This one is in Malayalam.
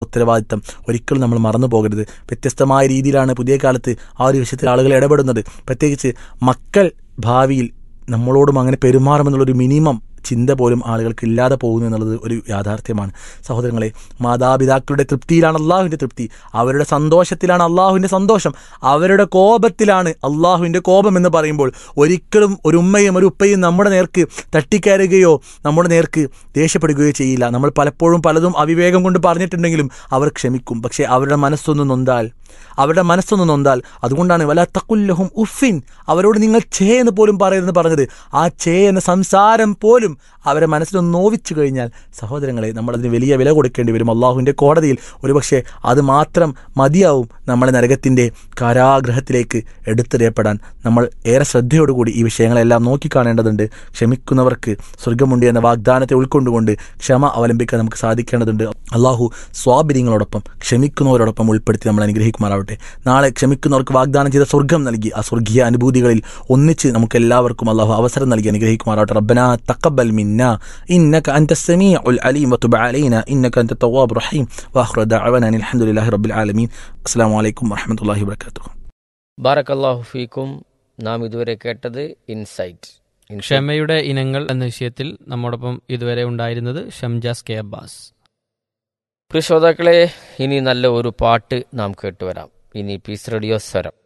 ഉത്തരവാദിത്തം ഒരിക്കലും നമ്മൾ മറന്നു പോകരുത് വ്യത്യസ്തമായ രീതിയിലാണ് പുതിയ കാലത്ത് ആ ഒരു വിഷയത്തിൽ ആളുകൾ ഇടപെടുന്നത് പ്രത്യേകിച്ച് മക്കൾ ഭാവിയിൽ നമ്മളോടും അങ്ങനെ പെരുമാറുമെന്നുള്ളൊരു മിനിമം ചിന്ത പോലും ആളുകൾക്ക് ഇല്ലാതെ പോകുന്നു എന്നുള്ളത് ഒരു യാഥാർത്ഥ്യമാണ് സഹോദരങ്ങളെ മാതാപിതാക്കളുടെ തൃപ്തിയിലാണ് അള്ളാഹുവിൻ്റെ തൃപ്തി അവരുടെ സന്തോഷത്തിലാണ് അള്ളാഹുവിൻ്റെ സന്തോഷം അവരുടെ കോപത്തിലാണ് അള്ളാഹുവിൻ്റെ കോപം എന്ന് പറയുമ്പോൾ ഒരിക്കലും ഒരു ഉമ്മയും ഒരു ഉപ്പയും നമ്മുടെ നേർക്ക് തട്ടിക്കയറുകയോ നമ്മുടെ നേർക്ക് ദേഷ്യപ്പെടുകയോ ചെയ്യില്ല നമ്മൾ പലപ്പോഴും പലതും അവിവേകം കൊണ്ട് പറഞ്ഞിട്ടുണ്ടെങ്കിലും അവർ ക്ഷമിക്കും പക്ഷേ അവരുടെ മനസ്സൊന്ന് നൊന്താൽ അവരുടെ മനസ്സൊന്ന് നൊന്താൽ അതുകൊണ്ടാണ് വല തക്കുല്ലഹും ഉഫിൻ അവരോട് നിങ്ങൾ ചേ എന്ന് പോലും പറയരുതെന്ന് പറഞ്ഞത് ആ ചേ എന്ന സംസാരം പോലും അവരെ മനസ്സിലൊന്ന് നോവിച്ചു കഴിഞ്ഞാൽ സഹോദരങ്ങളെ നമ്മളതിന് വലിയ വില കൊടുക്കേണ്ടി വരും അള്ളാഹുവിൻ്റെ കോടതിയിൽ ഒരുപക്ഷെ അത് മാത്രം മതിയാവും നമ്മളെ നരകത്തിൻ്റെ കാരാഗ്രഹത്തിലേക്ക് എടുത്തെറിയപ്പെടാൻ നമ്മൾ ഏറെ ശ്രദ്ധയോടുകൂടി ഈ വിഷയങ്ങളെല്ലാം നോക്കിക്കാണേണ്ടതുണ്ട് ക്ഷമിക്കുന്നവർക്ക് സ്വർഗമുണ്ട് എന്ന വാഗ്ദാനത്തെ ഉൾക്കൊണ്ടുകൊണ്ട് ക്ഷമ അവലംബിക്കാൻ നമുക്ക് സാധിക്കേണ്ടതുണ്ട് അള്ളാഹു സ്വാബിര്യങ്ങളോടൊപ്പം ക്ഷമിക്കുന്നവരോടൊപ്പം ഉൾപ്പെടുത്തി നമ്മൾ അനുഗ്രഹിക്കുമാറാവട്ടെ നാളെ ക്ഷമിക്കുന്നവർക്ക് വാഗ്ദാനം ചെയ്ത സ്വർഗം നൽകി ആ സ്വർഗീയ അനുഭൂതികളിൽ ഒന്നിച്ച് നമുക്ക് എല്ലാവർക്കും അള്ളാഹു അവസരം നൽകി അനുഗ്രഹിക്കുമാറാവട്ടെ റബ്ബന തക്കബൽ മിന്ന إنك أنت السميع العليم وتب علينا إنك أنت التواب الرحيم وآخر دعوانا أن الحمد لله رب العالمين السلام عليكم ورحمة الله وبركاته ബാറക്കല്ലാഹു ഫീക്കും നാം ഇതുവരെ കേട്ടത് ഇൻസൈറ്റ് ക്ഷമയുടെ ഇനങ്ങൾ എന്ന വിഷയത്തിൽ നമ്മോടൊപ്പം ഇതുവരെ ഉണ്ടായിരുന്നത് ഷംജാസ് കെ അബ്ബാസ് പ്രിയ ശ്രോതാക്കളെ ഇനി നല്ല ഒരു പാട്ട് നാം കേട്ടുവരാം ഇനി പീസ് റേഡിയോ സ്വരം